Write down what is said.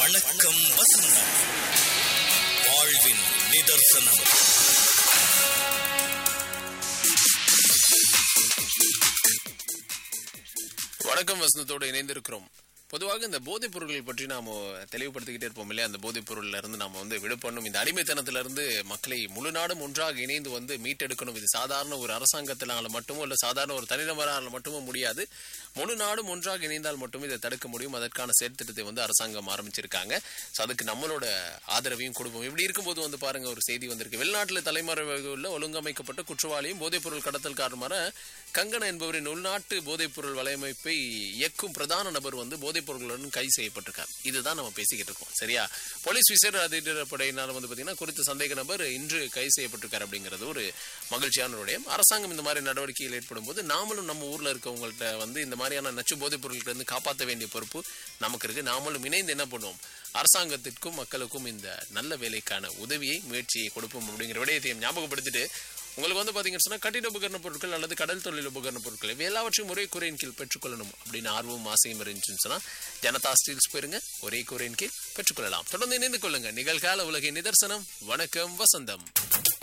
வணக்கம் வசந்தம் வாழ்வின் நிதர்சனம் வணக்கம் வசந்தத்தோடு இணைந்திருக்கிறோம் பொதுவாக இந்த போதைப் பொருட்கள் பற்றி நாம தெளிவுபடுத்திக்கிட்டே இருப்போம் இல்லையா அந்த போதைப் பொருள்ல இருந்து நாம வந்து விடுபடணும் இந்த அடிமைத்தனத்துல இருந்து மக்களை முழு நாடும் ஒன்றாக இணைந்து வந்து மீட்டெடுக்கணும் இது சாதாரண ஒரு அரசாங்கத்தினால மட்டுமோ இல்ல சாதாரண ஒரு தனிநபரால் மட்டுமோ முடியாது முழு நாடும் ஒன்றாக இணைந்தால் மட்டுமே இதை தடுக்க முடியும் அதற்கான செயற்திட்டத்தை வந்து அரசாங்கம் ஆரம்பிச்சிருக்காங்க So அதுக்கு நம்மளோட ஆதரவையும் கொடுப்போம் இப்படி இருக்கும்போது வந்து பாருங்க ஒரு செய்தி வந்திருக்கு வெளிநாட்டில் தலைமறைவாக உள்ள ஒழுங்கமைக்கப்பட்ட குற்றவாளியும் போதைப்பொருள் கடத்தல் காரணமான கங்கன என்பவரின் உள்நாட்டு போதைப்பொருள் வலையமைப்பை இயக்கும் பிரதான நபர் வந்து போதைப் பொருட்களுடன் கைது செய்யப்பட்டிருக்கார் இதுதான் நம்ம பேசிக்கிட்டு இருக்கோம் சரியா போலீஸ் விசேட அதிகாரப்படையினால் வந்து பாத்தீங்கன்னா குறித்த சந்தேக நபர் இன்று கைது செய்யப்பட்டிருக்கார் அப்படிங்கிறது ஒரு மகிழ்ச்சியான விடயம் அரசாங்கம் இந்த மாதிரி நடவடிக்கைகள் ஏற்படும் போது நாமளும் நம்ம ஊர்ல இருக்கவங்கள்ட்ட வந்து இந்த மாதிரியான நச்சு போதைப் பொருட்கள் இருந்து காப்பாற்ற வேண்டிய பொறுப்பு நமக்கு இருக்கு நாமளும் இணைந்து என்ன பண்ணுவோம் அரசாங்கத்திற்கும் மக்களுக்கும் இந்த நல்ல வேலைக்கான உதவியை முயற்சியை கொடுப்போம் அப்படிங்கிற விடயத்தையும் ஞாபகப்படுத்திட்டு உங்களுக்கு வந்து பாத்தீங்கன்னு சொன்னா கட்டிட உபகரண பொருட்கள் அல்லது கடல் தொழில் உபகரண பொருட்கள் இவை எல்லாவற்றையும் ஒரே குறையின் கீழ் பெற்றுக்கொள்ளணும் அப்படின்னு ஆர்வம் ஆசையும் இருந்துச்சுன்னு சொன்னா ஜனதா ஸ்டீல்ஸ் போயிருங்க ஒரே குறையின் கீழ் பெற்றுக்கொள்ளலாம் தொடர்ந்து இணைந்து கொள்ளுங்க நிகழ்கால உலகின் நிதர்சனம் வணக்கம் வசந்தம்